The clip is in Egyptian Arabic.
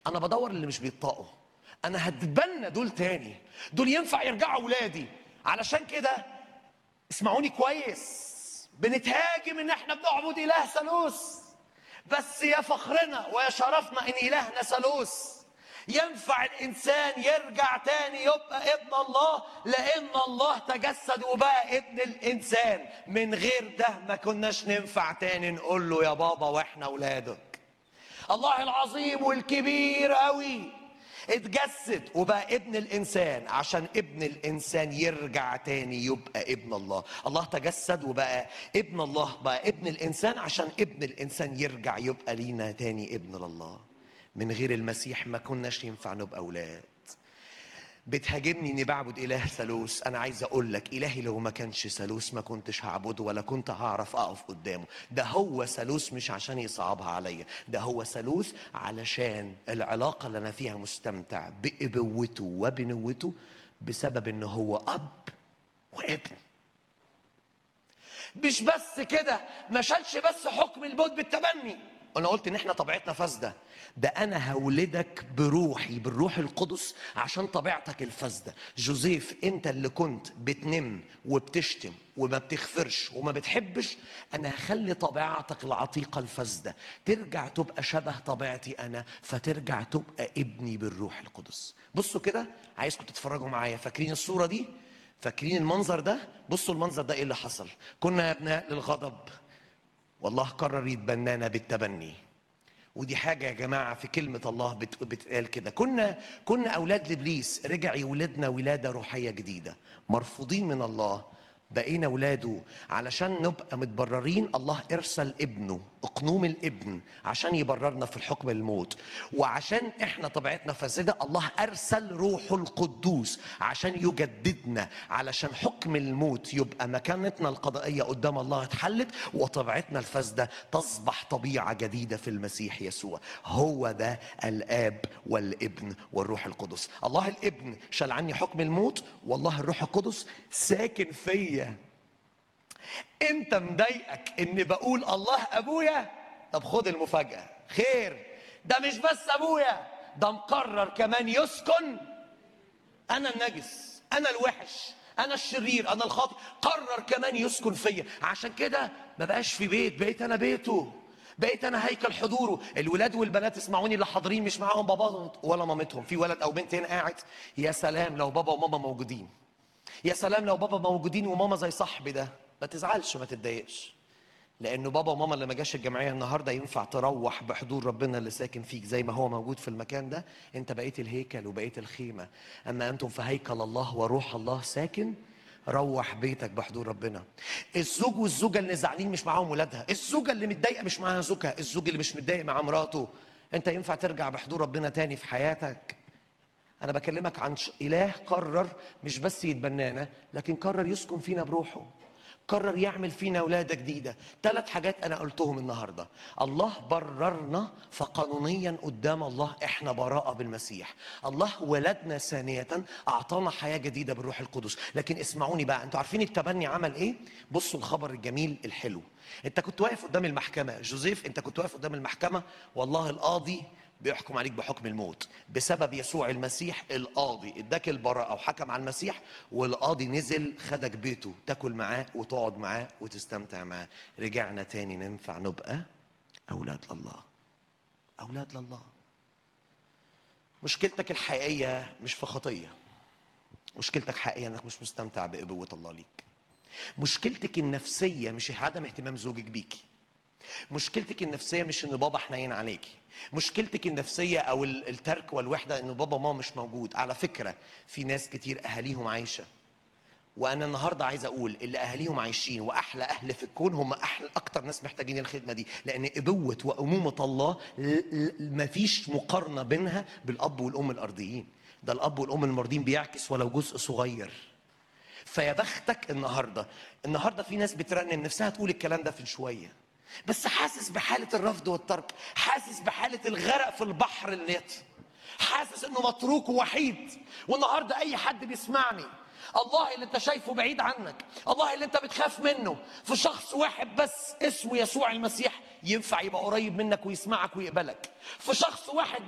انا بدور اللي مش بيطاقوا انا هتبنى دول تاني دول ينفع يرجعوا ولادي علشان كده اسمعوني كويس بنتهاجم ان احنا بنعبد اله ثالوث بس يا فخرنا ويا شرفنا ان الهنا ثالوث ينفع الانسان يرجع تاني يبقى ابن الله لان الله تجسد وبقى ابن الانسان من غير ده ما كناش ننفع تاني نقول له يا بابا واحنا اولادك الله العظيم والكبير قوي اتجسد وبقى ابن الانسان عشان ابن الانسان يرجع تاني يبقى ابن الله الله تجسد وبقى ابن الله بقى ابن الانسان عشان ابن الانسان يرجع يبقى لينا تاني ابن لله من غير المسيح ما كناش ينفع نبقى اولاد بتهاجمني اني بعبد اله ثالوث انا عايز اقول لك الهي لو ما كانش ثالوث ما كنتش هعبده ولا كنت هعرف اقف قدامه ده هو ثالوث مش عشان يصعبها عليا ده هو ثالوث علشان العلاقه اللي انا فيها مستمتع بابوته وبنوته بسبب ان هو اب وابن مش بس كده ما شالش بس حكم الموت بالتبني انا قلت ان احنا طبيعتنا فاسده ده انا هولدك بروحي بالروح القدس عشان طبيعتك الفاسده جوزيف انت اللي كنت بتنم وبتشتم وما بتغفرش وما بتحبش انا هخلي طبيعتك العتيقه الفاسده ترجع تبقى شبه طبيعتي انا فترجع تبقى ابني بالروح القدس بصوا كده عايزكم تتفرجوا معايا فاكرين الصوره دي فاكرين المنظر ده بصوا المنظر ده ايه اللي حصل كنا ابناء للغضب والله قرر يتبنانا بالتبني ودي حاجه يا جماعه في كلمه الله بت- بتقال كده كنا كنا اولاد لابليس رجع يولدنا ولاده روحيه جديده مرفوضين من الله بقينا ولاده علشان نبقى متبررين الله ارسل ابنه اقنوم الابن عشان يبررنا في الحكم الموت وعشان احنا طبيعتنا فاسده الله ارسل روحه القدوس عشان يجددنا علشان حكم الموت يبقى مكانتنا القضائيه قدام الله اتحلت وطبيعتنا الفاسده تصبح طبيعه جديده في المسيح يسوع هو ده الاب والابن والروح القدس الله الابن شال عني حكم الموت والله الروح القدس ساكن فيا انت مضايقك ان بقول الله ابويا طب خد المفاجاه خير ده مش بس ابويا ده مقرر كمان يسكن انا النجس انا الوحش انا الشرير انا الخاطئ قرر كمان يسكن فيا عشان كده ما بقاش في بيت بقيت انا بيته بقيت انا هيكل حضوره الولاد والبنات اسمعوني اللي حاضرين مش معاهم باباهم ولا مامتهم في ولد او بنت هنا قاعد يا سلام لو بابا وماما موجودين يا سلام لو بابا موجودين وماما زي صاحبي ده ما تزعلش ما تتضايقش لانه بابا وماما اللي ما جاش الجمعيه النهارده ينفع تروح بحضور ربنا اللي ساكن فيك زي ما هو موجود في المكان ده انت بقيت الهيكل وبقيت الخيمه اما انتم في هيكل الله وروح الله ساكن روح بيتك بحضور ربنا الزوج والزوجه اللي زعلانين مش معاهم ولادها الزوجه اللي متضايقه مش معاها زوجها الزوج اللي مش متضايق مع مراته انت ينفع ترجع بحضور ربنا تاني في حياتك انا بكلمك عن ش- اله قرر مش بس يتبنانا لكن قرر يسكن فينا بروحه قرر يعمل فينا ولاده جديده ثلاث حاجات انا قلتهم النهارده الله بررنا فقانونيا قدام الله احنا براءه بالمسيح الله ولدنا ثانيه اعطانا حياه جديده بالروح القدس لكن اسمعوني بقى انتوا عارفين التبني عمل ايه بصوا الخبر الجميل الحلو انت كنت واقف قدام المحكمه جوزيف انت كنت واقف قدام المحكمه والله القاضي بيحكم عليك بحكم الموت بسبب يسوع المسيح القاضي اداك البراءة وحكم على المسيح والقاضي نزل خدك بيته تاكل معاه وتقعد معاه وتستمتع معاه رجعنا تاني ننفع نبقى أولاد لله أولاد لله مشكلتك الحقيقية مش في خطية مشكلتك حقيقية انك مش مستمتع بأبوة الله ليك مشكلتك النفسية مش عدم اهتمام زوجك بيكي مشكلتك النفسيه مش ان بابا حنين عليكي مشكلتك النفسيه او ال- الترك والوحده ان بابا وماما مش موجود على فكره في ناس كتير اهاليهم عايشه وانا النهارده عايز اقول اللي اهاليهم عايشين واحلى اهل في الكون هم احلى اكتر ناس محتاجين الخدمه دي لان ابوه وامومه الله ل- ل- مفيش مقارنه بينها بالاب والام الارضيين ده الاب والام المرضين بيعكس ولو جزء صغير فيا بختك النهارده النهارده في ناس بترنم نفسها تقول الكلام ده في شويه بس حاسس بحاله الرفض والترك حاسس بحاله الغرق في البحر النت حاسس انه متروك ووحيد والنهارده اي حد بيسمعني الله اللي انت شايفه بعيد عنك الله اللي انت بتخاف منه في شخص واحد بس اسمه يسوع المسيح ينفع يبقى قريب منك ويسمعك ويقبلك في شخص واحد